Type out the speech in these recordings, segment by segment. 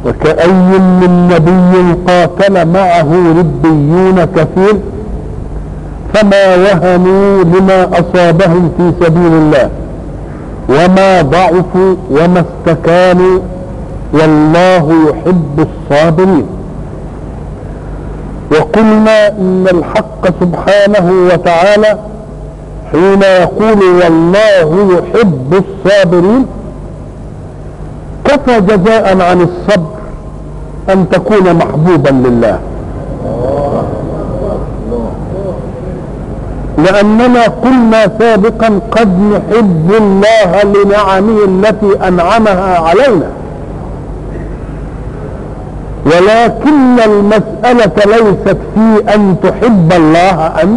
وكأي من نبي قاتل معه ربيون كثير فما وهنوا لما أصابهم في سبيل الله وما ضعفوا وما استكانوا والله يحب الصابرين وقلنا ان الحق سبحانه وتعالى حين يقول والله يحب الصابرين كفى جزاء عن الصبر ان تكون محبوبا لله لاننا قلنا سابقا قد نحب الله لنعمه التي انعمها علينا ولكن المسألة ليست في أن تحب الله أنت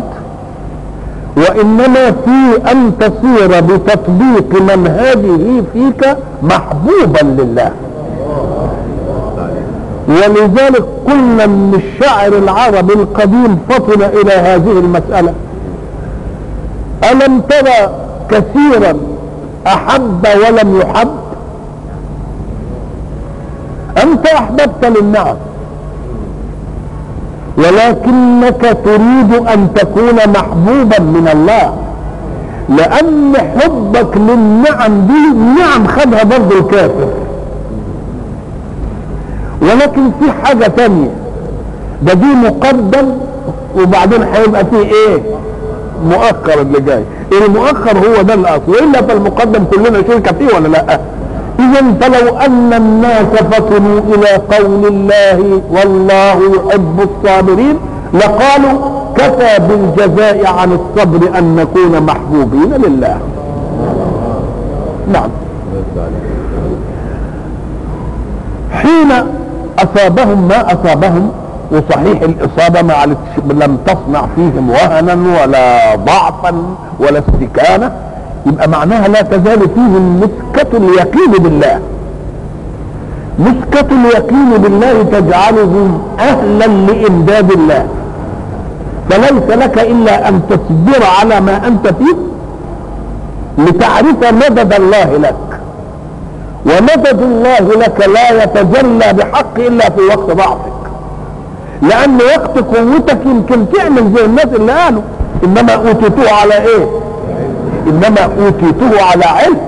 وإنما في أن تصير بتطبيق منهجه فيك محبوبا لله ولذلك قلنا ان الشاعر العربي القديم فطن الى هذه المسألة ألم ترى كثيرا أحب ولم يحب أنت أحببت للنعم ولكنك تريد أن تكون محبوبا من الله لأن حبك للنعم دي نعم خدها برضه الكافر ولكن في حاجة تانية ده دي مقدم وبعدين هيبقى فيه ايه مؤخر اللي جاي المؤخر هو ده الاصل والا فالمقدم كلنا شركه فيه ولا لا اذا فلو ان الناس فطنوا الى قول الله والله يحب الصابرين لقالوا كفى بالجزاء عن الصبر ان نكون محبوبين لله نعم حين اصابهم ما اصابهم وصحيح الاصابه ما لم تصنع فيهم وهنا ولا ضعفا ولا استكانه يبقى معناها لا تزال فيهم مسكة اليقين بالله مسكة اليقين بالله تجعلهم أهلا لإمداد الله فليس لك إلا أن تصبر على ما أنت فيه لتعرف مدد الله لك ومدد الله لك لا يتجلى بحق إلا في وقت ضعفك لأن وقت قوتك يمكن تعمل زي الناس اللي قالوا إنما أوتيتوه على إيه؟ انما اوتيته على علم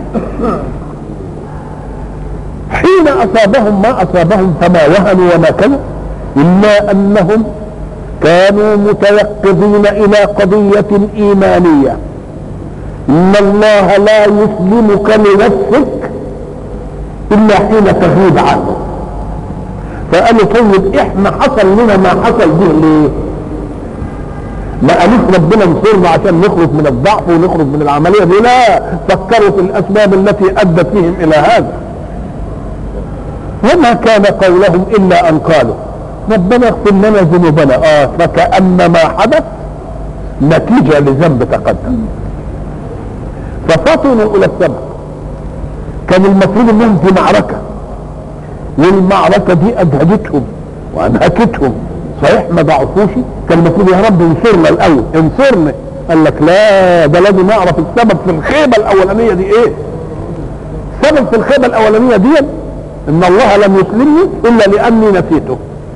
حين اصابهم ما اصابهم فما وهنوا وما كانوا الا انهم كانوا متيقظين الى قضية ايمانية ان الله لا يسلمك لنفسك الا حين تغيب عنه فقالوا طيب احنا حصل لنا ما حصل به ليه ما قالوش ربنا انصرنا عشان نخرج من الضعف ونخرج من العمليه دي لا فكروا في الاسباب التي ادت بهم الى هذا وما كان قولهم الا ان قالوا ربنا اغفر لنا ذنوبنا اه فكأن ما حدث نتيجه لذنب تقدم ففطنوا الى السبب كان المفروض انهم في معركه والمعركه دي اجهدتهم وانهكتهم صحيح ما ضعفوش كان المفروض يا رب انصرنا الاول انصرنا قال لك لا ده لازم نعرف السبب في الخيبه الاولانيه دي ايه السبب في الخيبه الاولانيه دي ان الله لم يسلمني الا لاني نسيته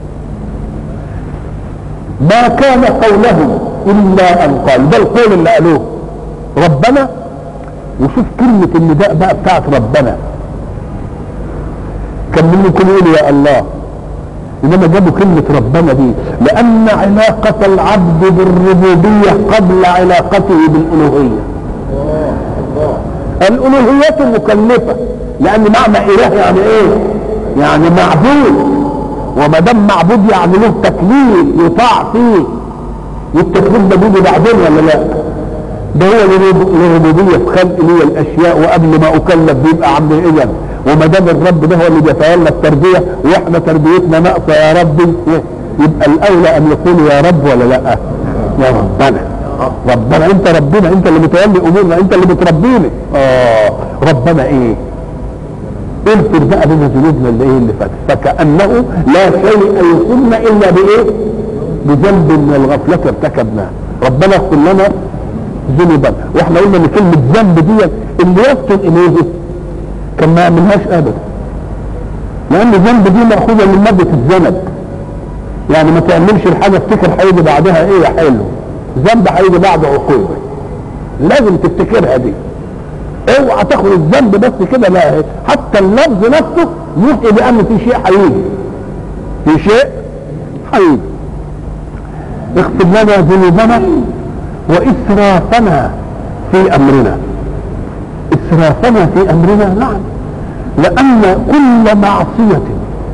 ما كان قولهم الا ان قال ده القول اللي قالوه ربنا وشوف كلمة النداء بقى بتاعت ربنا كان ممكن يقول يا الله انما جابوا كلمة ربنا دي لان علاقة العبد بالربوبية قبل علاقته بالالوهية الالوهية مكلفة لان معنى اله يعني ايه يعني معبود وما دام معبود يعني له تكليف يطاع فيه والتكليف ده بيجي بعدين ولا لا ده هو الربوبية في خلق لي الاشياء وقبل ما اكلف بيبقى عبد اذن وما دام الرب ده هو اللي بيتولى التربيه واحنا تربيتنا ناقصه يا ربي يبقى الاولى ان يقول يا رب ولا لا؟ يا ربنا ربنا انت ربنا انت اللي متولي امورنا انت اللي بتربينا اه ربنا ايه؟ اغفر بقى لنا ذنوبنا اللي ايه اللي فاتت فكانه لا شيء يصيبنا الا بايه؟ بذنب من الغفله ارتكبناه ربنا اغفر لنا ذنوبنا واحنا قلنا ان كلمه ذنب دي اللي يفطن اليه كان ما يعملهاش ابدا لان الذنب دي مأخوذة من مادة الذنب يعني ما تعملش الحاجة افتكر هيجي بعدها ايه يا حلو ذنب هيجي بعده عقوبة لازم تفتكرها دي اوعى تاخد الذنب بس كده لا حتى اللفظ نفسه يوحي بان في شيء هيجي في شيء هيجي اغفر لنا ذنوبنا واسرافنا في امرنا اسرافنا في امرنا نعم لان كل معصيه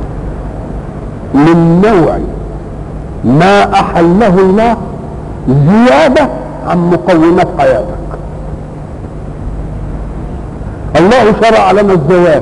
من نوع ما احله الله زياده عن مقومات حياتك الله شرع لنا الزواج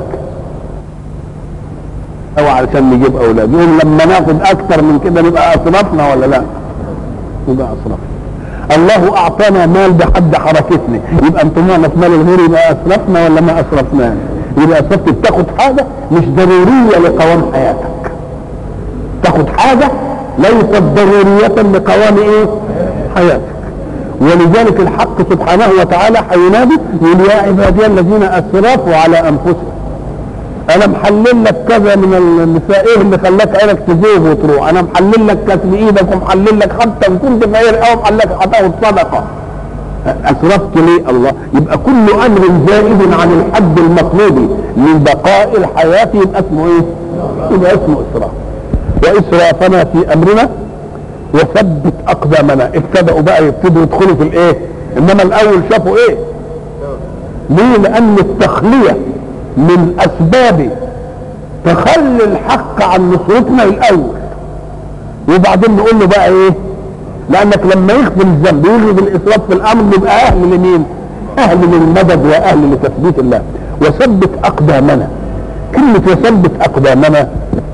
او علشان نجيب اولاد يقول لما ناخد اكتر من كده نبقى اسرفنا ولا لا يبقى اسرفنا الله اعطانا مال بحد حركتنا يبقى انتم في مال الغير يبقى اسرفنا ولا ما اسرفناه يبقى اسرفت بتاخد حاجه مش ضروريه لقوام حياتك تاخد حاجه ليست ضروريه لقوام ايه حياتك ولذلك الحق سبحانه وتعالى حينادي يقول يا عبادي الذين اسرفوا على انفسهم انا محلل لك كذا من النساء ايه اللي خلاك عينك تزيغ وتروح انا محلل لك كتب ايدك ومحلل لك حتى ان كنت فقير او محلل لك هتاخد صدقه اسرفت ليه الله يبقى كل امر زائد عن الحد المطلوب لبقاء الحياه يبقى اسمه ايه يبقى اسمه اسراف واسرافنا في امرنا وثبت اقدامنا ابتدأوا بقى يبتدوا يدخلوا في الايه انما الاول شافوا ايه ليه لان التخلية من اسباب تخلي الحق عن نصرتنا الاول وبعدين نقول له بقى ايه لانك لما يخدم الذنب ويغلب الاسراف في الامر يبقى اهل لمين اهل للمدد واهل لتثبيت الله وثبت اقدامنا كلمة وثبت اقدامنا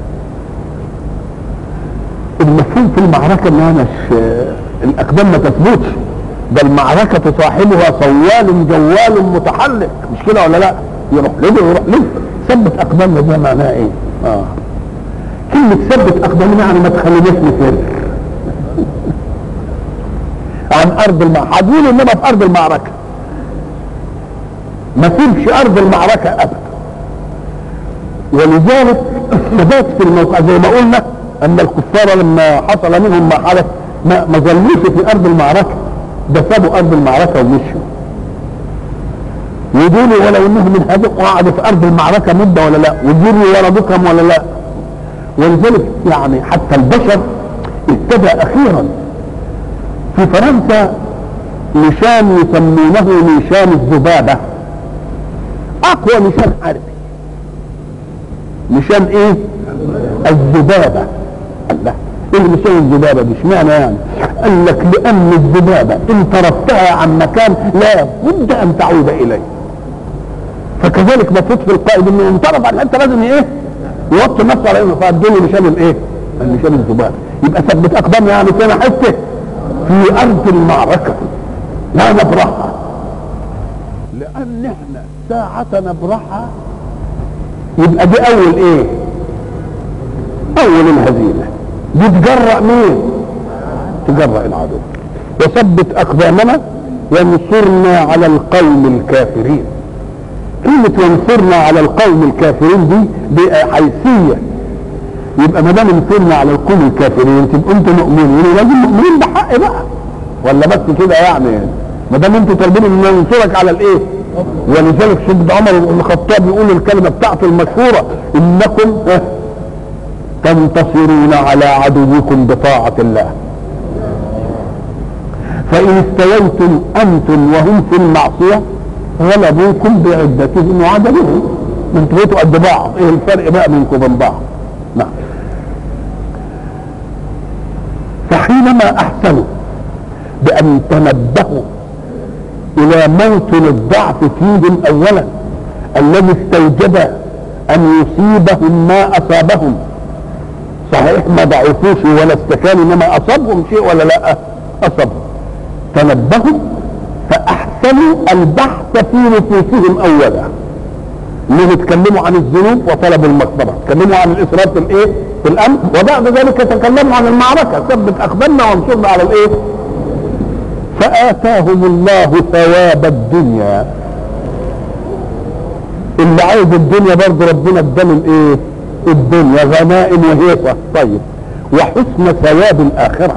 المفهوم في المعركة انها مش الاقدام ما تثبتش ده المعركة تصاحبها صوال جوال متحرك مش كده ولا لا يروح لده يروح لده ثبت اقدامنا ده معناها ايه اه كلمة ثبت اقدامنا يعني ما تخليناش نفر عن ارض المعركة هتقول انما في ارض المعركة ما تسيبش ارض المعركة ابدا ولذلك ثبات في الموقع زي ما قلنا ان الكفار لما حصل منهم ما حدث ما, ما ظلوش في ارض المعركه ده سابوا ارض المعركه ومشوا ودول ولو انهم من هذا وقعدوا في ارض المعركه مده ولا لا وجروا ورا بكم ولا لا ولذلك يعني حتى البشر ابتدى اخيرا في فرنسا نشان يسمونه نشان الذبابه اقوى نشان حربي نشان ايه الذبابه الله ايه مثال الذبابه دي اشمعنى يعني قال لك لان الذبابه ان طردتها عن مكان لا بد ان تعود اليه فكذلك مفروض في القائد انه انطرد عن حته لازم ايه يوطي نفسه على انه فالدنيا مشان الايه مشان الذبابه يبقى ثبت اقدام يعني فينا حته في ارض المعركه لا نبرحها لان احنا ساعة نبرحها يبقى دي اول ايه اول الهزيمة دي تجرأ مين تجرأ العدو وثبت اقدامنا وانصرنا على القوم الكافرين كلمة وانصرنا على القوم الكافرين دي دي حيثية يبقى ما دام انصرنا على القوم الكافرين تبقوا انتوا مؤمنين لازم مؤمنين بحق بقى ولا بس كده يعني ما دام انتوا طالبين ان ننصرك على الايه ولذلك سيدنا عمر بن الخطاب يقول الكلمه بتاعته المشهوره انكم تنتصرون على عدوكم بطاعه الله فان استويتم انتم وهم في المعصيه غلبوكم بعدتهم وعددهم انتوا بقيتوا قد بعض ايه الفرق بقى بينكم وبين بعض نعم فحينما احسنوا بان تنبهوا الى موطن الضعف فيهم اولا الذي استوجب ان يصيبهم ما اصابهم صحيح ما ضعفوش ولا استكانوا انما اصابهم شيء ولا لا اصابهم تنبهوا فاحسنوا البحث في نفوسهم اولا انهم يتكلموا عن الذنوب وطلبوا المغفره يتكلموا عن الاسراف في الايه في الامر وبعد ذلك يتكلموا عن المعركه ثبت اقدامنا وانصرنا على الايه فآتاهم الله ثواب الدنيا اللي عايز الدنيا برضه ربنا اداله الايه الدنيا غنائم وهيصة طيب وحسن ثواب الآخرة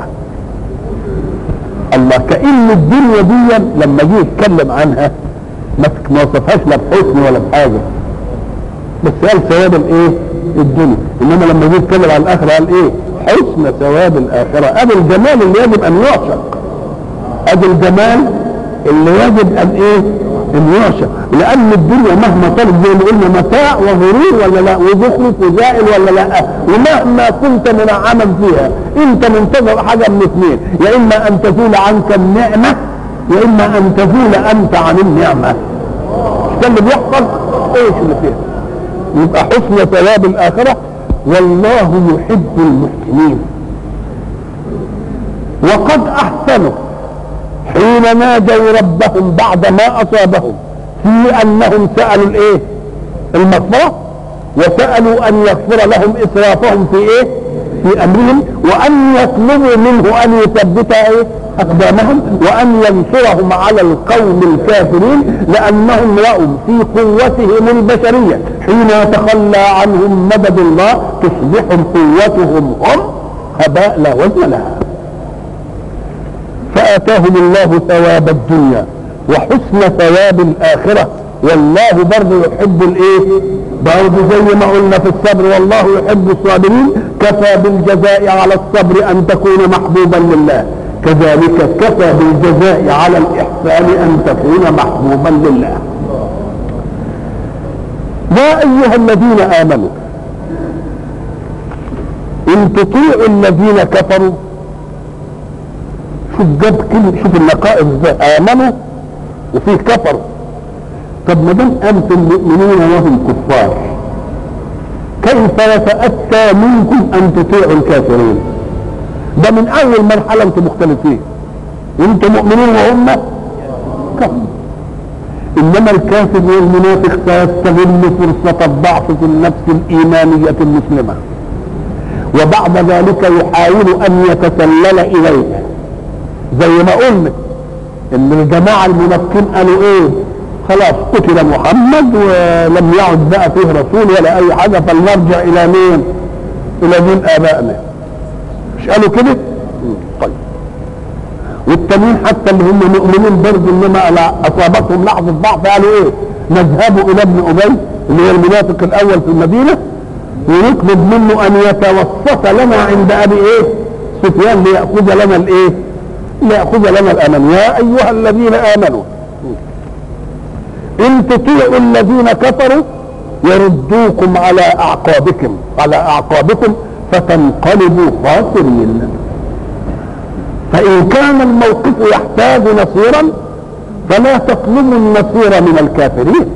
الله كأن الدنيا دي لما جه يتكلم عنها ما ما وصفهاش لا بحسن ولا بحاجة بس قال ثواب الايه الدنيا انما لما جه يتكلم عن الاخره قال ايه حسن ثواب الاخره ادي الجمال اللي يجب ان يعشق ادي الجمال اللي يجب ان ايه ان يعشق لان الدنيا مهما طلب زي ما قلنا متاع وغرور ولا لا وزخرف وزائل ولا لا ومهما كنت منعما فيها انت منتظر حاجه من اثنين يا اما ان تزول عنك النعمه يا اما ان تزول انت عن النعمه مش ده اللي بيحصل ايش اللي فيها يبقى حسن ثواب الآخرة والله يحب المحسنين وقد أحسنوا حين نادوا ربهم بعد ما أصابهم في أنهم سألوا الإيه؟ المغفرة وسألوا أن يغفر لهم إسرافهم في إيه؟ في أمرهم وأن يطلبوا منه أن يثبت إيه؟ أقدامهم وأن ينصرهم على القوم الكافرين لأنهم رأوا في قوتهم البشرية حين يتخلى عنهم مدد الله تصبح قوتهم هم هباء لا وزن لها فآتاهم الله ثواب الدنيا وحسن ثواب الآخرة والله برضه يحب الايه برضه زي ما قلنا في الصبر والله يحب الصابرين كفى بالجزاء على الصبر ان تكون محبوبا لله كذلك كفى بالجزاء على الإحسان أن تكون محبوبا لله يا أيها الذين آمنوا إن تطيعوا الذين كفروا شوف جاب كلمة شوف النقائص ازاي آمنوا وفيه كفروا طب ما دام أنتم مؤمنون وهم كفار كيف يتأتى منكم أن تطيعوا الكافرين؟ ده من اول مرحله انتم مختلفين انتم مؤمنين وهم كفر انما الكافر والمنافق سيستغل فرصه الضعف في النفس الايمانيه المسلمه وبعد ذلك يحاول ان يتسلل اليه زي ما قلنا ان الجماعه المنافقين قالوا ايه خلاص قتل محمد ولم يعد بقى فيه رسول ولا اي حاجه فلنرجع الى مين الى دين ابائنا مش قالوا كده طيب والتانيين حتى اللي هم مؤمنين برضه انما اصابتهم لحظه ضعف قالوا ايه نذهب الى ابن ابي اللي هو المنافق الاول في المدينه ونطلب منه ان يتوسط لنا عند ابي ايه سفيان ليأخذ لنا الايه ليأخذ لنا الامن يا ايها الذين امنوا ان تطيعوا الذين كفروا يردوكم على اعقابكم على اعقابكم فتنقلبوا خاسرين فإن كان الموقف يحتاج نصيرا فلا تطلبوا النصير من الكافرين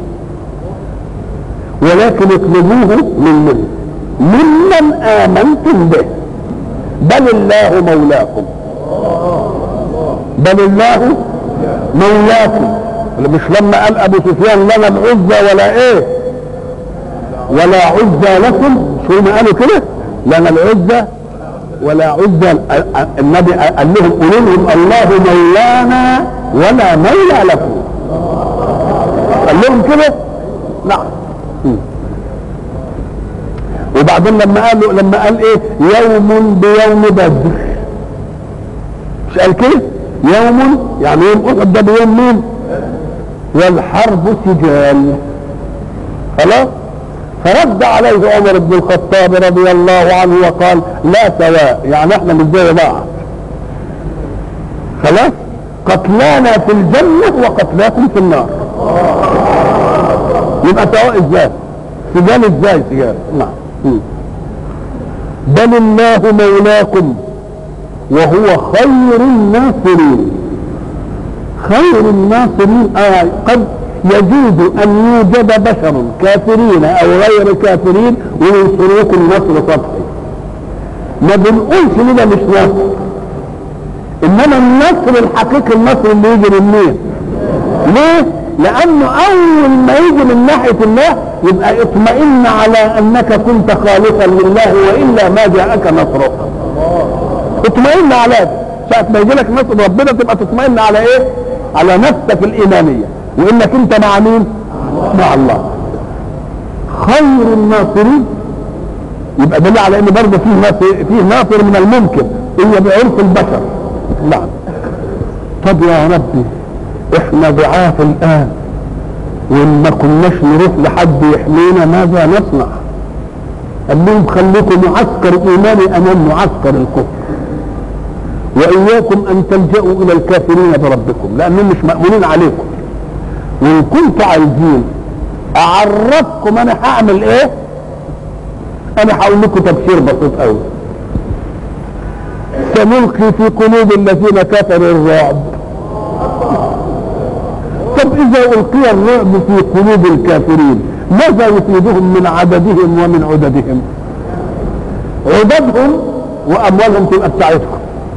ولكن اطلبوه من من ممن آمنتم به بل الله مولاكم بل الله مولاكم مش لما قال ابو سفيان لنا العزى ولا ايه ولا عزى لكم شو ما قالوا كده لنا العزة ولا عزة النبي قال لهم قولوا لهم الله مولانا ولا مولى لكم قال لهم كده نعم وبعدين لما قالوا لما قال ايه يوم بيوم بدر مش قال كده يوم يعني يوم احد ده بيوم مين والحرب سجال خلاص فرد عليه عمر بن الخطاب رضي الله عنه وقال لا سواء يعني احنا مش زي بعض خلاص قتلانا في الجنة وقتلاكم في النار يبقى سواء ازاي سجال ازاي سجال نعم بل الله مولاكم وهو خير الناصرين خير الناصرين آه قد يجوز ان يوجد بشر كافرين او غير كافرين وينصروكم نصر سطحي ما بنقولش لنا مش نصر انما النصر الحقيقي النصر اللي يجي من مين ليه لانه اول ما يجي من ناحيه الله يبقى اطمئن على انك كنت خالصا لله والا ما جاءك نصره اطمئن على ده ساعه ما يجي لك نصر ربنا تبقى تطمئن على ايه على نفسك الايمانيه وانك انت مع مين مع الله خير الناصرين يبقى دليل على ان برضه فيه ناصر فيه ناصر من الممكن هي بعرف البشر نعم طب يا ربي احنا ضعاف الان وان ما كناش نروح لحد يحمينا ماذا نصنع قال لهم خليكم معسكر ايماني امام معسكر الكفر واياكم ان تلجأوا الى الكافرين بربكم لانهم مش مأمونين عليكم وان كنتوا عايزين اعرفكم انا هعمل ايه انا هقول لكم تبشير بسيط قوي سنلقي في قلوب الذين كفروا الرعب طب اذا القي الرعب في قلوب الكافرين ماذا يفيدهم من عددهم ومن عددهم عددهم واموالهم تبقى بتاعتكم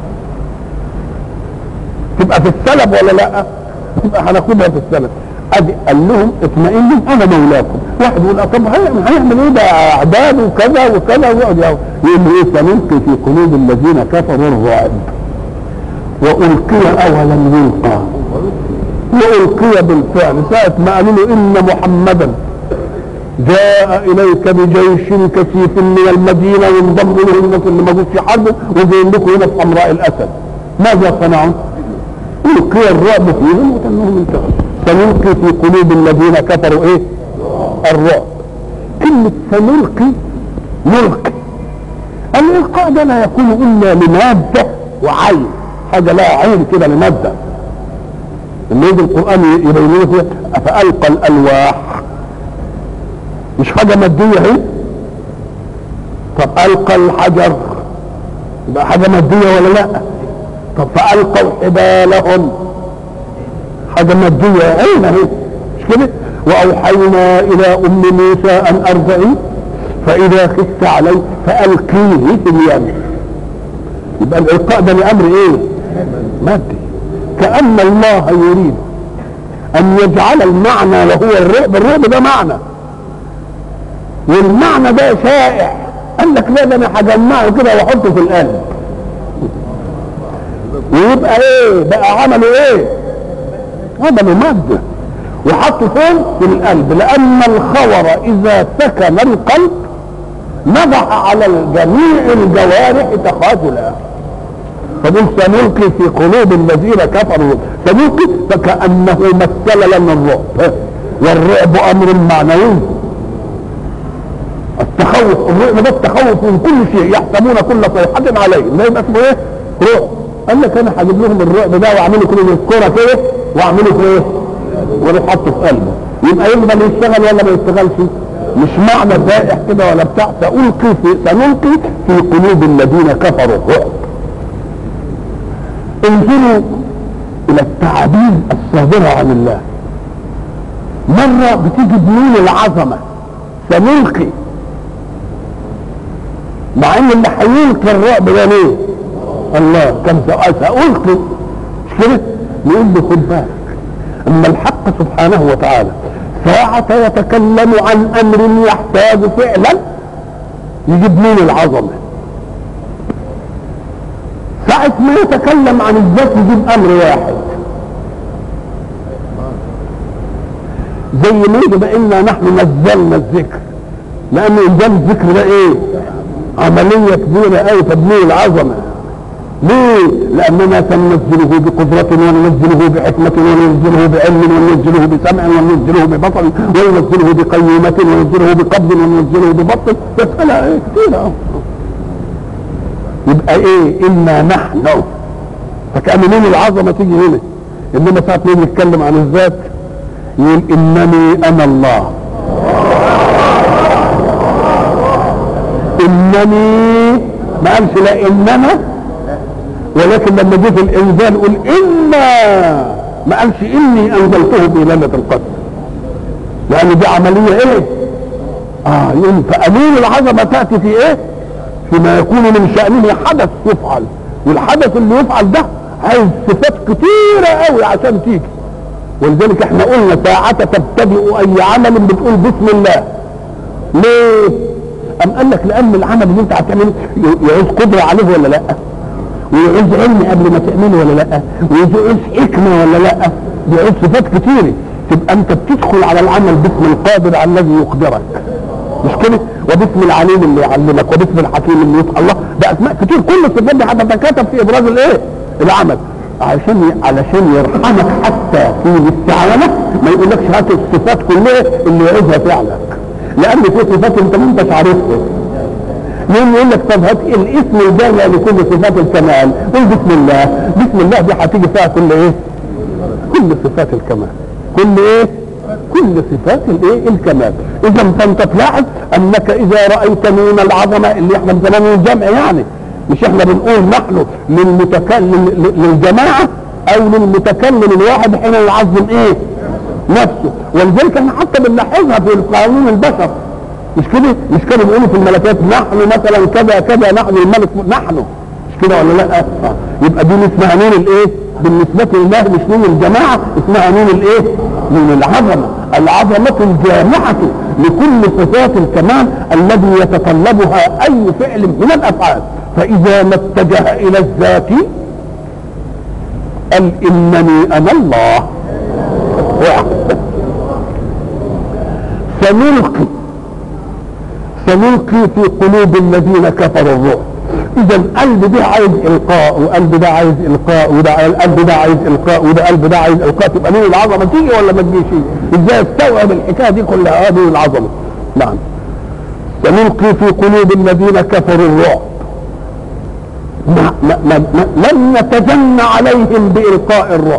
تبقى في السلب ولا لا تبقى هناخدها في السلب ادي قال لهم اطمئنوا انا مولاكم واحد يقول طب هيعمل ايه ده اعداد وكذا وكذا ويقعد يقول ايه سنلقي في قلوب الذين كفروا الرعب والقي اولم يلقى والقي بالفعل ساعة ما قالوا له ان محمدا جاء اليك بجيش كثيف من المدينه وانضم له الناس اللي موجود في حربه وجايين لكم هنا في حمراء الاسد ماذا صنعوا؟ القي الرعب فيهم وتنهم انتهوا سنلقي في قلوب الذين كفروا ايه؟ الرعب كلمة سنلقي نلقي الإلقاء ده لا يكون إلا لمادة وعين حاجة لها عين كده لمادة لما يجي القرآن يبين لك فألقى الألواح مش حاجة مادية اهي طب ألقى الحجر يبقى حاجة مادية ولا لا طب فألقوا حبالهم حاجة مادية عين اهي مش كده وأوحينا إلى أم موسى أن أرضعي فإذا خفت عليه فألقيه في اليم يبقى الإلقاء ده لأمر إيه؟ مادي كأن الله يريد أن يجعل المعنى وهو الرعب الرعب ده معنى والمعنى ده شائع قال لك لا ده انا هجمعه كده واحطه في القلب ويبقى ايه بقى عملوا ايه عملوا ماده وحطوا فين في القلب لان الخور اذا سكن القلب نضح على جميع الجوارح تخاذلا فقل سنلقي في قلوب الذين كفروا سنلقي فكانه مثل لنا الرعب والرعب امر معنوي التخوف الرعب ده التخوف من كل شيء يحسبون كل صيحة عليه ده يبقى اسمه ايه؟ رعب قال لك انا هجيب لهم الرعب ده واعمله كل الكرة كده واعمله في ايه؟ واروح حاطه في قلبه يبقى يفضل يشتغل ولا ما يشتغلش؟ مش معنى دائح كده ولا بتاع سألقي في سنلقي في قلوب الذين كفروا الرعب انظروا الى التعابير الصادرة عن الله مرة بتيجي بنون العظمة سنلقي مع ان اللي هيلقي الرعب ده ليه؟ الله كم سؤال سألقي مش كده؟ نقول له خد بالك اما الحق سبحانه وتعالى ساعة يتكلم عن امر يحتاج فعلا يجيب مين العظمة ساعة ما يتكلم عن الذات يجيب امر واحد زي ما يجب انا نحن نزلنا الذكر لان انزال الذكر ده ايه عملية كبيرة قوي تبنيه العظمة ليه؟ لأننا سننزله بقدرة وننزله بحكمة وننزله بعلم وننزله بسمع وننزله ببصر وننزله بقيومة وننزله بقبض وننزله ببطن مسألة ايه كتيرة يبقى ايه إنا نحن فكأن مين العظمة تيجي هنا إنما ساعة ما يتكلم عن الذات يقول إنني أنا الله إنني ما قالش لا إنما ولكن لما جه في الانزال قل انا ما قالش اني انزلته في ليله القدر لان دي عمليه ايه اه يقول فامين العظمه تاتي في ايه فيما يكون من شانه حدث يفعل والحدث اللي يفعل ده عايز صفات كتيره قوي عشان تيجي ولذلك احنا قلنا ساعة تبتدئ اي عمل بتقول بسم الله ليه ام قال لك لان العمل اللي انت هتعمله يعوز قدرة عليه ولا لا ويعوز علم قبل ما تعمله ولا لا ويعوز حكمة ولا لا بيعوز صفات كتيرة تبقى انت بتدخل على العمل باسم القادر على الذي يقدرك مش كده وباسم العليم اللي يعلمك وباسم الحكيم اللي يفعل الله ده اسماء كتير كل الصفات دي هتتكاتب في ابراز الايه العمل علشان علشان يرحمك حتى في الاستعانه ما يقولكش هات الصفات كلها اللي يعوزها فعلك لان في صفات انت ما انتش عارفها يوم يقول لك طب هات الاسم الجامع لكل صفات الكمال قول بسم الله بسم الله دي هتيجي فيها كل ايه كل صفات الكمال كل ايه كل صفات الايه الكمال اذا فانت تلاحظ انك اذا رايت من العظمه اللي احنا بنسميه الجمع يعني مش احنا بنقول نحن للمتكلم للجماعه او للمتكلم الواحد حين يعظم ايه نفسه ولذلك احنا حتى بنلاحظها في قانون البشر مش كده مش كانوا بيقولوا في الملكات نحن مثلا كذا كذا نحن الملك نحن مش كده ولا لا آه. يبقى دي اسمها نون الايه بالنسبة لله مش نون الجماعة اسمها نون الايه نون العظمة العظمة الجامعة لكل صفات الكمال الذي يتطلبها اي فعل من الافعال فاذا ما اتجه الى الذات قال انني انا الله سنلقي سنلقي في قلوب الذين كفروا الرعب اذا القلب ده عايز القاء وقلب ده عايز القاء وده القلب ده عايز القاء وده قلب ده عايز القاء تبقى نور العظمه تيجي ولا ما تجيش ازاي استوعب الحكايه دي كلها هذه العظمه نعم سنلقي في قلوب الذين كفروا الرعب ما ما ما ما لن نتجن عليهم بإلقاء الرعب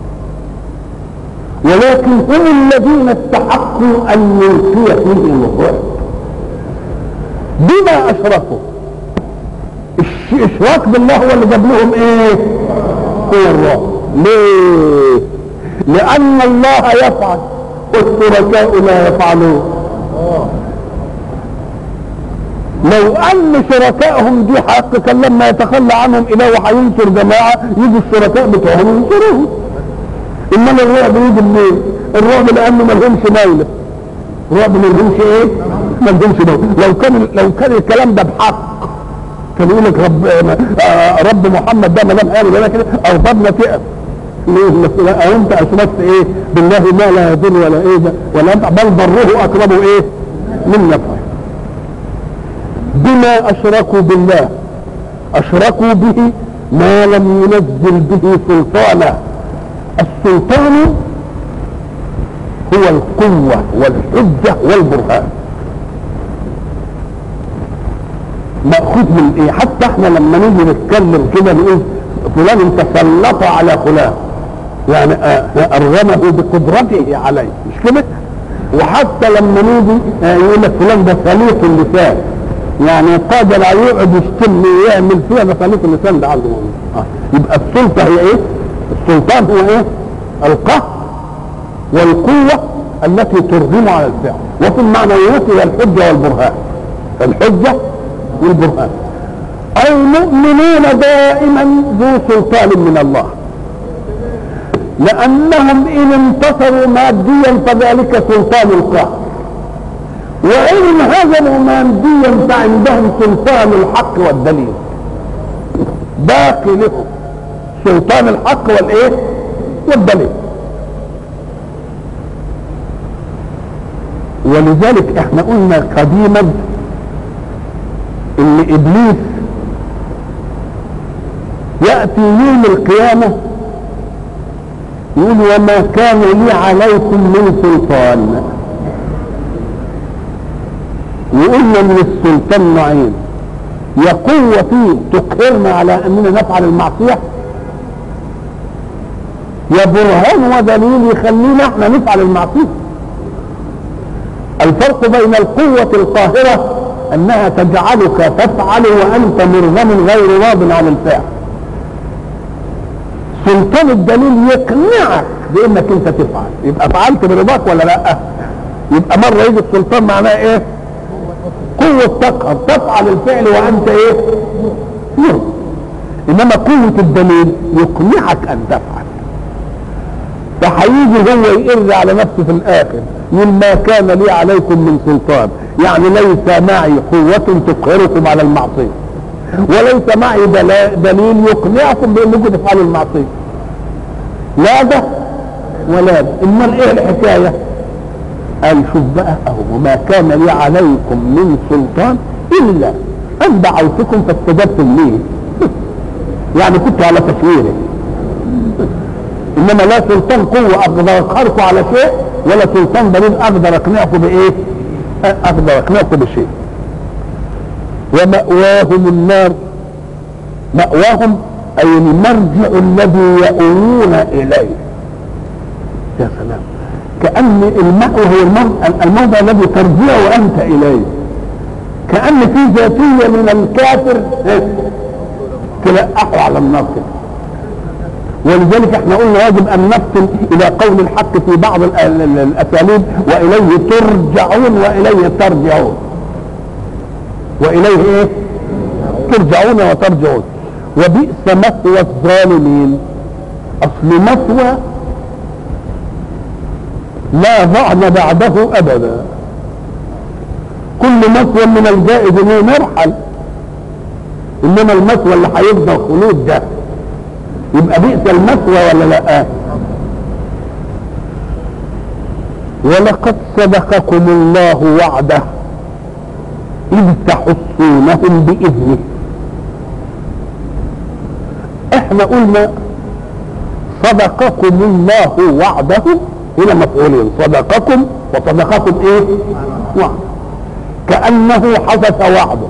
ولكن هم الذين استحقوا أن نلقي فيهم الرعب بما أشركوا الاشراك بالله هو اللي جاب لهم ايه هو الرعب ليه لان الله يفعل والشركاء لا يفعلون لو ان شركائهم دي حق كان لما يتخلى عنهم اله وهينصر جماعه يجي الشركاء بتوعهم ينصروه امال الرعب يجي منين؟ الرعب لانه ما لهمش مولى الرعب ما لهمش ايه؟ ما لهمش مولى لو كان لو كان الكلام ده بحق كان يقول لك رب آه رب محمد ده ما دام قال ولا كده اغضبنا فئه ليه لا انت اشركت ايه بالله ما لا يضر ولا ايه ده ولا انت بل ضره اقرب ايه من نفعه بما اشركوا بالله اشركوا به ما لم ينزل به سلطانا السلطان هو القوة والحجة والبرهان مأخوذ من ايه حتى احنا لما نيجي نتكلم كده نقول فلان تسلط على فلان يعني ارغمه بقدرته عليه مش كده وحتى لما نيجي يقول لك فلان ده سليق اللسان يعني قادر على يقعد يشتم ويعمل فيها ده سليق اللسان ده عنده آه. يبقى السلطه هي ايه السلطان هو ايه القهر والقوه التي ترغم على الفعل وفي المعنويات هي الحجه والبرهان الحجه والبرهان المؤمنون دائما ذو سلطان من الله لانهم ان انتصروا ماديا فذلك سلطان القهر وان هزموا ماديا فعندهم سلطان الحق والدليل باقي لهم سلطان الحق والايه والدليل ولذلك احنا قلنا قديما ان ابليس ياتي يوم القيامه يقول وما كان لي عليكم من سلطان وقلنا ان السلطان نوعين يا قوة فيه تقهرنا على اننا نفعل المعصية يا برهان ودليل يخلينا احنا نفعل المعصية الفرق بين القوة القاهرة انها تجعلك تفعل وانت مرغم غير راض عن الفعل سلطان الدليل يقنعك بانك انت تفعل يبقى فعلت برضاك ولا لا يبقى مره يجي السلطان معناه ايه قوة تقهر تفعل الفعل وانت ايه مرض انما قوة الدليل يقنعك ان تفعل فهيجي هو يقر على نفسه في الاخر يقول ما كان لي عليكم من سلطان يعني ليس معي قوة تقهركم على المعصية وليس معي دليل يقنعكم بانكم تفعلوا المعصيه لا ده ولا ده امال ايه الحكايه قال شوف بقى اهو وما كان لي عليكم من سلطان الا ان دعوتكم فاستجبتم لي يعني كنت على تشويره انما لا سلطان قوه اقدر اقهركم على شيء ولا سلطان دليل اقدر اقنعكم بايه؟ اقدر اقنعكم بشيء ومأواهم النار مأواهم أي المرجع الذي يؤوون إليه يا سلام كأن المأوى هو الموضع الذي ترجع أنت إليه كأن في ذاتية من الكافر تلقحه على النار ولذلك احنا قلنا يجب ان نفصل الى قول الحق في بعض الاساليب واليه ترجعون واليه ترجعون واليه ايه ترجعون وترجعون وبئس مثوى الظالمين اصل مثوى لا ضعن بعده ابدا كل مثوى من الجائز انه مرحل انما المثوى اللي هيفضل خلود ده يبقى بئس المثوى ولا لا ولقد صدقكم الله وعده إذ تحصونهم بإذنه احنا قلنا صدقكم الله وعده هنا مفعولين صدقكم وصدقكم ايه وعد كأنه حدث وعده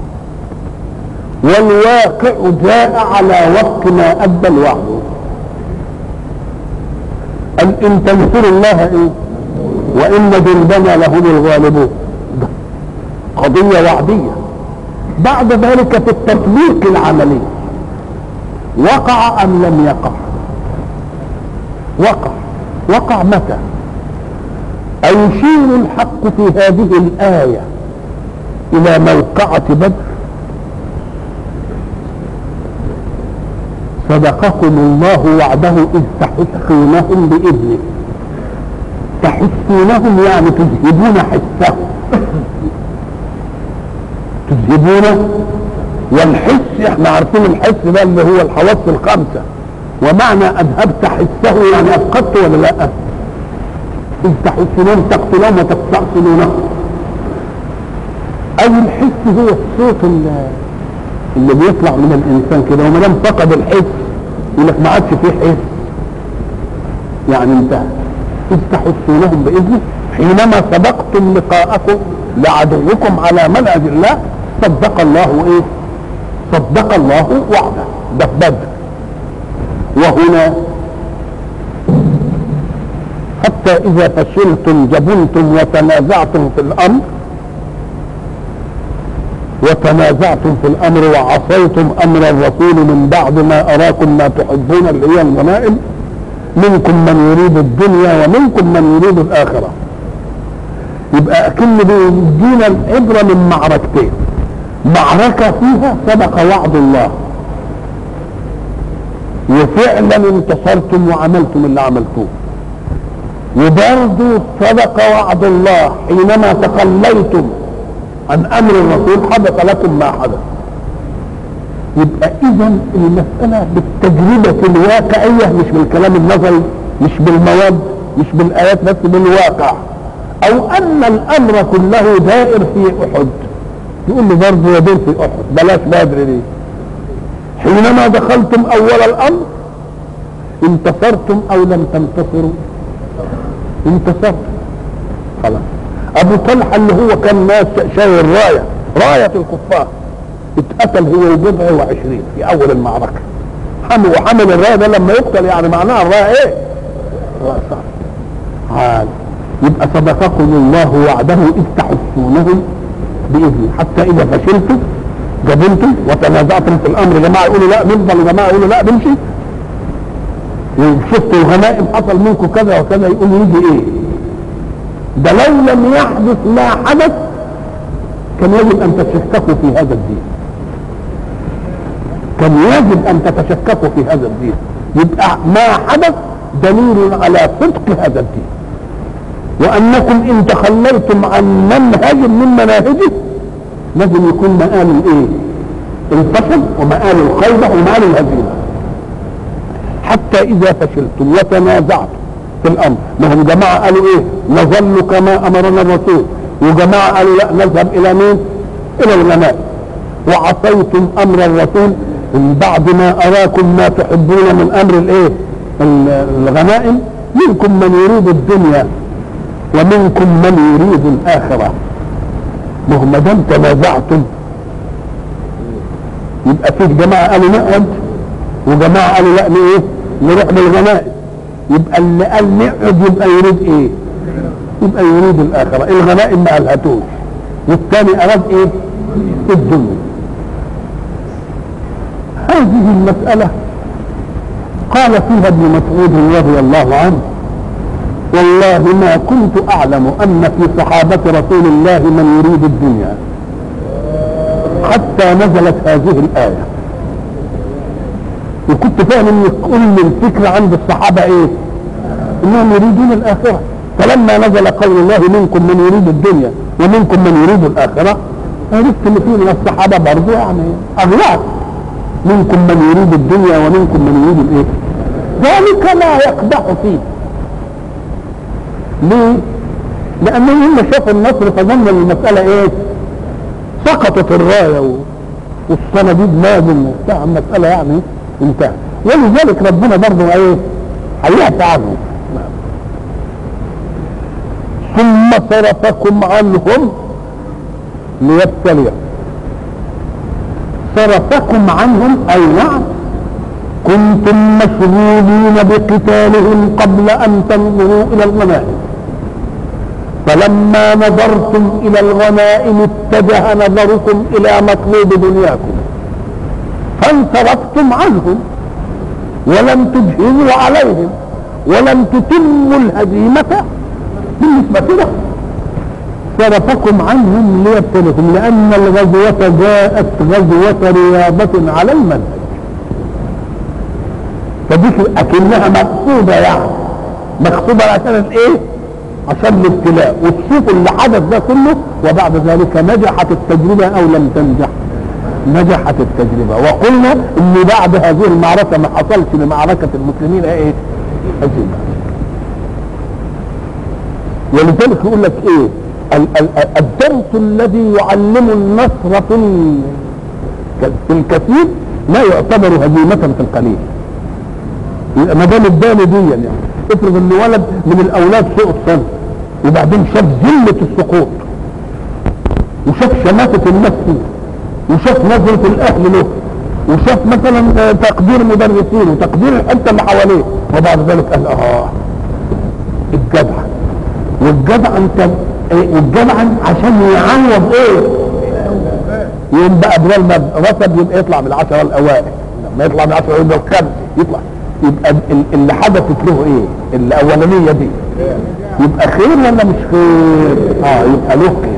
والواقع جاء على وفق ما أدى الوعد أن إن تنصروا الله إيه وإن جندنا لهم الغالبون قضية وعدية بعد ذلك في التطبيق العملي وقع أم لم يقع وقع وقع متى أيشير الحق في هذه الآية إلى موقعة بدر صدقكم الله وعده إذ تحسونهم بإذنه تحسونهم يعني تذهبون حسهم تذهبون والحس احنا عارفين الحس ده اللي هو الحواس الخمسه ومعنى اذهبت حسه يعني افقدت ولا لا؟ اذ تحسونهم تقتلون وتستأصلونه اي الحس هو الصوت اللي, اللي بيطلع من الانسان كده وما دام فقد الحس يقول لك ما عادش فيه حس يعني انتهى اذ تحسونهم باذنه حينما سبقتم لقاءكم لعدوكم على منهج الله صدق الله ايه صدق الله وعده ده في بدر وهنا حتى اذا فشلتم جبنتم وتنازعتم في الامر وتنازعتم في الامر وعصيتم امر الرسول من بعد ما اراكم ما تحبون اللي هي الغنائم منكم من يريد الدنيا ومنكم من يريد الاخره يبقى اكن بيدينا العبره من معركتين معركه فيها سبق وعد الله وفعلا انتصرتم وعملتم اللي عملتوه وبرضه صدق وعد الله حينما تخليتم عن امر الرسول حدث لكم ما حدث يبقى اذا المساله بالتجربه الواقعيه مش بالكلام النظري مش بالمواد مش بالايات بس بالواقع او ان الامر كله دائر في احد يقول له برضه يدور في احد بلاش بدر دي حينما دخلتم اول الامر انتصرتم او لم تنتصروا انتصرتم خلاص ابو طلحه اللي هو كان ناس شايل الرايه رايه الكفار اتقتل هو وبضع وعشرين في اول المعركه حمل وحمل الرايه ده لما يقتل يعني معناها الرايه ايه؟ رأسه عال يبقى صدقكم الله وعده اذ تحسونهم باذنه حتى اذا فشلتم جبنتم وتنازعتم في الامر جماعه يقولوا لا نفضل جماعه يقولوا لا نمشي وشفتوا الغنائم حصل منكم كذا وكذا يقول يجي ايه ده لو لم يحدث ما حدث كان يجب ان تتشككوا في هذا الدين كان يجب ان تتشككوا في هذا الدين يبقى ما حدث دليل على صدق هذا الدين وانكم ان تخليتم عن منهج من مناهجه لازم يكون مآل الايه الفشل ومآل الخيبة ومآل الهزيمة حتى اذا فشلتم وتنازعتم في الامر ما هم جماعه قالوا ايه نظل كما امرنا الرسول وجماعه قالوا لا نذهب الى مين الى الغنائم وعصيتم امر الرسول من بعد ما اراكم ما تحبون من امر الايه ال- الغنائم منكم من يريد الدنيا ومنكم من يريد الاخره ما هو ما دام تنازعتم يبقى في جماعه قالوا نقعد وجماعه قالوا لا ايه نروح للغنائم يبقى اللي قال نقعد يبقى يريد ايه يبقى يريد الاخره الغنائم ما قالهاتوش والثاني اراد ايه الدنيا هذه المسألة قال فيها ابن مسعود رضي الله عنه والله ما كنت أعلم أن في صحابة رسول الله من يريد الدنيا حتى نزلت هذه الآية وكنت فاهم ان كل الفكرة عند الصحابة ايه انهم يريدون الآخرة فلما نزل قول الله منكم من يريد الدنيا ومنكم من يريد الآخرة عرفت ان في من الصحابة برضه يعني أغلاط منكم من يريد الدنيا ومنكم من يريد الايه ذلك لا يقدح فيه ليه لانهم هم شافوا النصر فظنوا ان المساله ايه سقطت الرايه و- والصناديد لازم وبتاع المساله يعني انتهت ولذلك ربنا برضه ايه هيعفى عنهم ثم صرفكم عنهم ليبتليكم صرفكم عنهم اي نعم كنتم مشغولين بقتالهم قبل ان تنظروا الى الغنائم فلما نظرتم الى الغنائم اتجه نظركم الى مطلوب دنياكم فانصرفتم عنهم ولم تجهزوا عليهم ولم تتموا الهزيمة بالنسبة لهم صرفكم عنهم ليبتلكم لأن الغزوة جاءت غزوة رياضة على المنهج فدي أكنها مقصودة يعني مقصودة عشان الايه؟ عشان الابتلاء وتشوفوا اللي حدث ده كله وبعد ذلك نجحت التجربة أو لم تنجح نجحت التجربة وقلنا ان بعد هذه المعركة ما حصلش لمعركة المسلمين ايه هزيمة ولذلك يقول لك ايه ال- ال- الدرس الذي يعلم النصر في ال- في الكثير لا يعتبر هزيمة في القليل يبقى ما دام اداني دي يعني افرض ان ولد من الاولاد سقط سنه وبعدين شاف ذله السقوط وشاف شماتة الناس فيه وشاف نظرة الاهل له وشاف مثلا آه، تقدير مدرسين وتقدير الحته اللي حواليه وبعد ذلك قال اه الجدع والجدع انت إيه، والجدع عشان يعوض ايه يوم بقى بدل ما رتب يبقى يطلع من العشرة الاوائل لما يطلع من العشرة يبقى الخامس يطلع يبقى ال- اللي حدثت له ايه الاولانية دي يبقى خير ولا مش خير اه يبقى له خير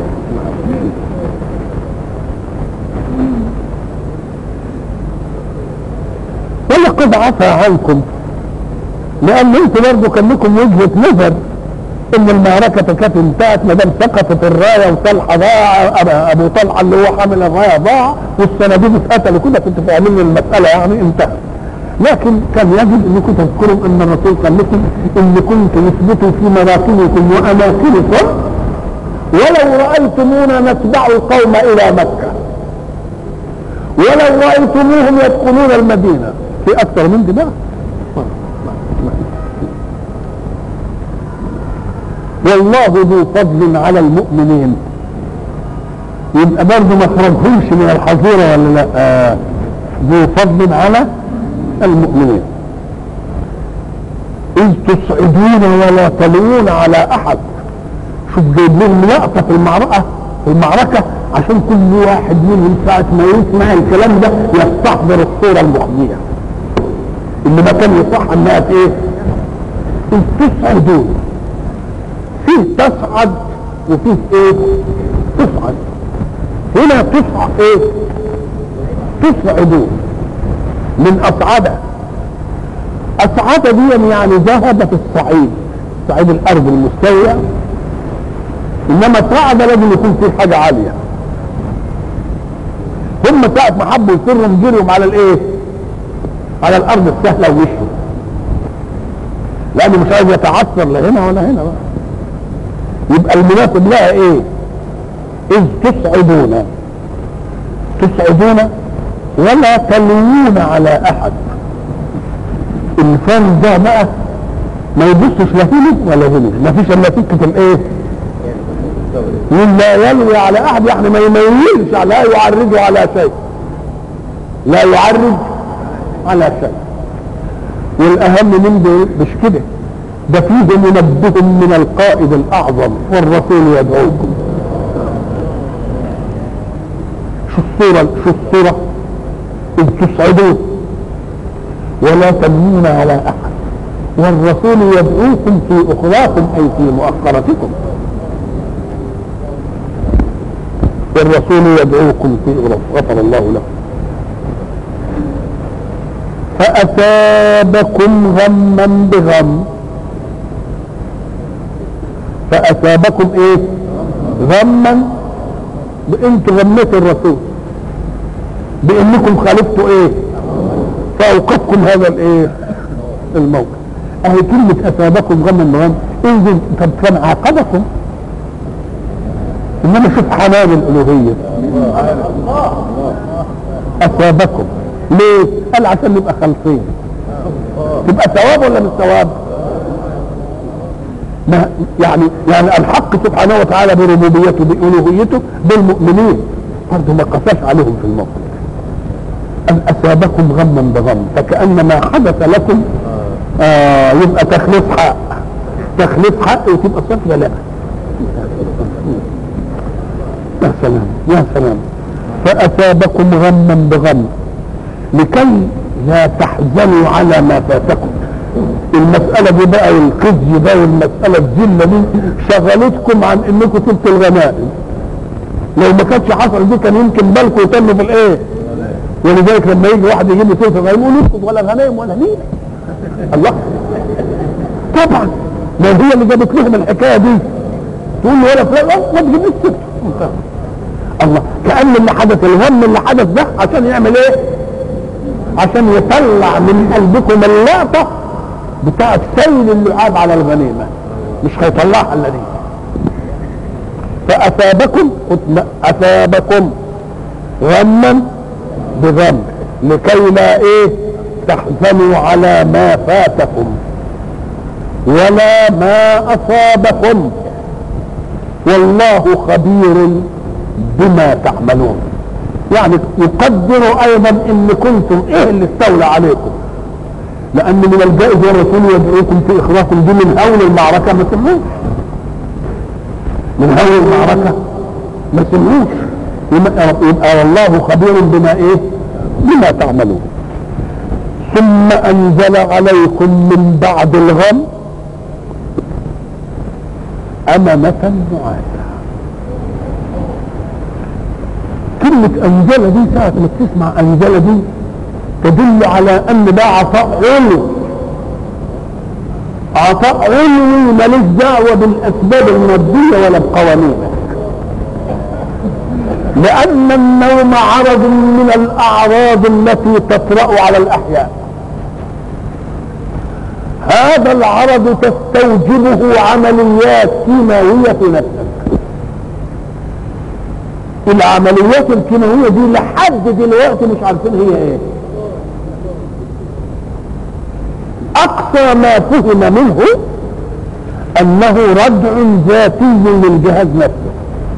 ولقد عفى عنكم لان انتوا برضه كان لكم وجهه نظر ان المعركه كانت انتهت ما دام سقطت الرايه وطلحه ضاع أب- ابو طلحه اللي هو حامل الرايه ضاع والصناديد اتقتلوا كده كنتوا فاهمين ان المساله يعني انتهت لكن كان يجب انكم تذكروا ان الرسول قال لكم ان كنتم اثبتوا في مراكبكم واماكنكم ولو رايتمونا نتبع القوم الى مكه ولو رايتموهم يدخلون المدينه في اكثر من دي بقى والله ذو فضل على المؤمنين يبقى برضه ما خرجهمش من الحظيرة ولا لا آه. ذو فضل على المؤمنين إذ تصعدون ولا تلوون على أحد شوف جايب لهم لقطة في المعركة في المعركة عشان كل واحد منهم ساعة ما يسمع الكلام ده يستحضر الصورة المخزية اللي ما كان يصح انها في ايه؟ إذ تصعدون فيه تصعد وفيه ايه تصعد هنا تصعد ايه تصعدون من اصعد اصعد دي يعني ذهب في الصعيد صعيد الارض المستوية انما صعد لازم يكون فيه حاجة عالية هم ساعة ما حبوا يسرهم جريهم على الايه على الارض السهلة ومشوا لانه مش عايز يتعثر لا هنا ولا هنا بقى يبقى المناسب لها ايه اذ تصعدون تصعدون ولا تلوون على احد الانسان ده بقى ما يبصش لا هنا ولا هنا ما فيش الا سكه الايه لا يلوي على احد يعني ما يميلش لا يعرج على شيء لا يعرج على شيء والاهم من ده مش كده ده فيه منبه من القائد الاعظم والرسول يدعوكم شو الصورة شو الصورة إذ تصعدون ولا تمنون على أحد والرسول يدعوكم في أخراكم أي في مؤخرتكم والرسول يدعوكم في غفر الله له فأثابكم غما بغم فأثابكم إيه غما بأنتوا غميتوا الرسول بأنكم خالفتوا إيه فأوقفكم هذا الإيه الموقف أهي كلمة أثابكم غما بغم انزل طب كان عاقبكم انما شوف حنان الالوهيه اثابكم ليه قال عشان نبقى خالصين تبقى ثواب ولا مش ثواب ما يعني يعني الحق سبحانه وتعالى بربوبيته بالوهيته بالمؤمنين برضه ما قساش عليهم في الموقف أن أثابكم غما بغم فكأن ما حدث لكم آه يبقى تخليف حق تخليف حق وتبقى صفة لا يا سلام يا سلام فأثابكم غما بغم لكي لا تحزنوا على ما فاتكم المسألة دي بقى والخزي ده والمسألة الذلة دي شغلتكم عن انكم تبقوا الغنائم لو ما كانتش حصل دي كان يمكن بالكم يتم في الايه ولذلك لما يجي واحد يجيب لي سيف يقول اسكت ولا غنائم ولا نيل الله طبعا ما هي اللي جابت لهم الحكايه دي تقول له ولا فلان ما تجيبليش سيف الله كأن اللي حدث الهم اللي حدث ده عشان يعمل ايه عشان يطلع من قلبكم اللقطة بتاعت سيل اللعاب على الغنيمة مش هيطلعها الا دي فأثابكم أثابكم غما بغم لكي لا ايه تحزنوا على ما فاتكم ولا ما أصابكم والله خبير بما تعملون يعني يقدر ايضا ان كنتم ايه اللي استولى عليكم لان من الجائز والرسول يدعوكم في اخراجكم دي من هول المعركه ما سموش من هول المعركه ما سموش يبقى والله خبير بما ايه بما تعملون ثم انزل عليكم من بعد الغم امنه نعاسا كلمة أنزلة دي ساعة ما تسمع أنزلة دي تدل على أن ده عطاء علو عطاء علوي ماليش دعوة بالأسباب المادية ولا بقوانينك لأن النوم عرض من الأعراض التي تطرأ على الأحياء هذا العرض تستوجبه عمليات كيماوية في نفسك العمليات الكيماويه دي لحد دلوقتي مش عارفين هي ايه اقصى ما فهم منه انه ردع ذاتي للجهاز نفسه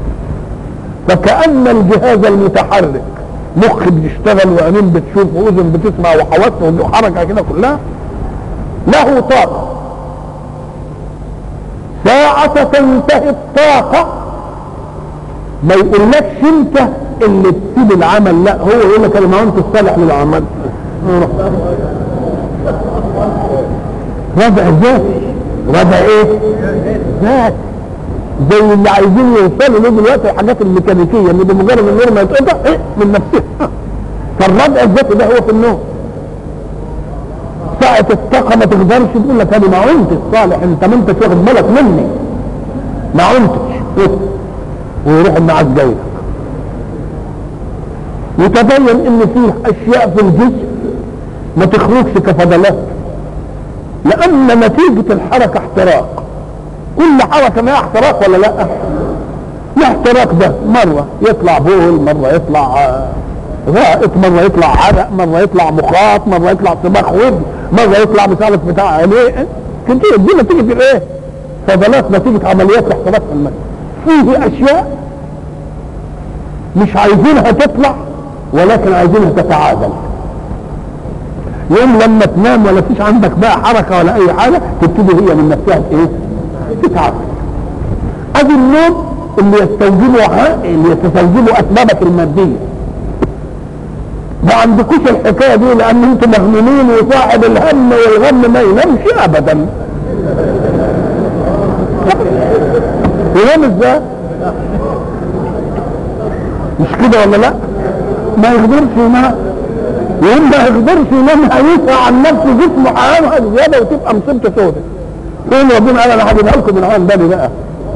فكأن الجهاز المتحرك مخ بيشتغل وعينين بتشوف واذن بتسمع وحواس وحركه كده كلها له طاقه ساعة تنتهي الطاقة ما يقولكش انت اللي تسيب العمل لا هو يقول لك انا ما انت الصالح للعمل ربع ذاتي ربع ايه ذات زي اللي عايزين يوصلوا له دلوقتي الحاجات الميكانيكيه اللي بمجرد النور ما يتقطع ايه من نفسها فالربع الذاتي ده هو في النوم ساعة الطاقة ما تقدرش تقول لك انا ما عنتش صالح انت ما انتش واخد بالك مني ما عنتش ويروح النعاس جاي يتبين ان في اشياء في الجسم ما تخرجش كفضلات لان نتيجة الحركة احتراق كل حركة ما احتراق ولا لا الاحتراق ده مرة يطلع بول مرة يطلع آه، غائط مرة يطلع عرق مرة يطلع مخاط مرة يطلع صباح ود مرة يطلع مش عارف بتاع عليه كتير دي نتيجة الايه فضلات نتيجة عمليات الاحتراق في الماء فيه اشياء مش عايزينها تطلع ولكن عايزينها تتعادل يوم لما تنام ولا فيش عندك بقى حركة ولا اي حاجة تبتدي هي من نفسها ايه تتعادل ادي النوم اللي يستوجبه ع- اللي يستوجبه اسبابك المادية ما عندكوش الحكاية دي لان انتم مغمومين وصاحب الهم والغم ما ينامش ابدا ينام ازاي مش كده ولا لا ما يقدرش ينام يوم ما يقدرش ينام هيسعى عن نفسه جسمه هينهج زياده وتبقى مصيبته سودة فين ربنا قال انا هجيبها لكم من عام بالي بقى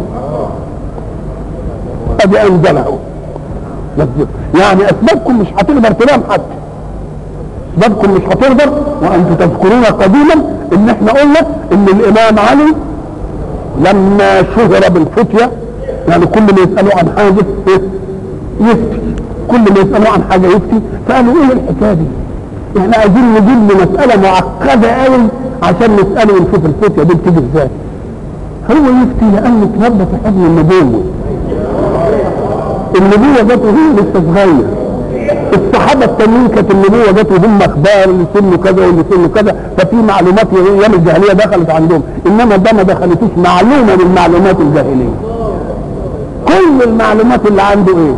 ادي انزله نزل. يعني اسبابكم مش هتقدر تنام حتى اسبابكم مش هتقدر وانتم تذكرون قديما ان احنا قلنا ان الامام علي لما شهر بالفتية يعني كل ما يسألوا عن حاجة يفتي كل ما يسألوا عن حاجة يفتي فقالوا ايه الحكاية دي احنا عايزين نجيب له مسألة معقدة قوي عشان نسأله ونشوف الفتية دي بتيجي ازاي هو يفتي لأنه اتربى في حضن النبوة النبوة جاته هو لسه صغير الصحابة التانيين كانت النبوة جاته هم اخبار اللي سنه كذا واللي سنه كذا ففي معلومات ايام الجاهلية دخلت عندهم انما ده ما دخلتوش معلومة من معلومات الجاهلية كل المعلومات اللي عنده ايه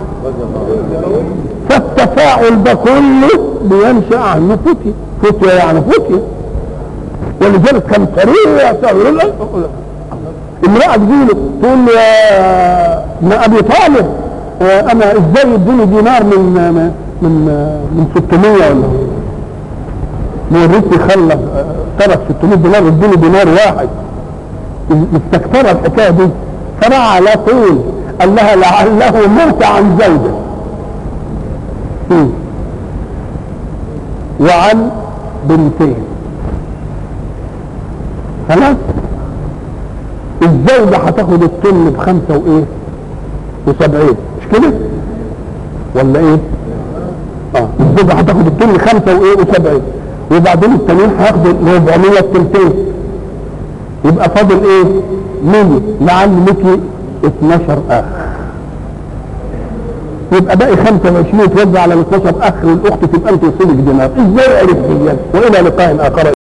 فالتفاعل ده كله بينشأ عنه فتية فتية يعني فتية ولذلك كان سريع سريع امرأة تجيله تقول له يا ابن ابي طالب آه، انا ازاي يدوني دينار من من من من 600 ولا مورثني خلى آه، ترك 600 دينار ادوني دينار واحد مستكترة الحكاية دي فراح على طول قال لها لعله مات عن زوجه مم. وعن بنتين خلاص الزوجة هتاخد الطن بخمسة وايه وسبعين مش كده ولا ايه اه الزوجة هتاخد الطن خمسة وايه وسبعين وبعدين التانيين هياخدوا 400 تلتين يبقى فاضل ايه 100 لعل لك 12 اخ يبقى باقي 25 يتوزع على ال 12 اخ والاخت تبقى انت وصولك دينار ازاي عرفت دي والى لقاء اخر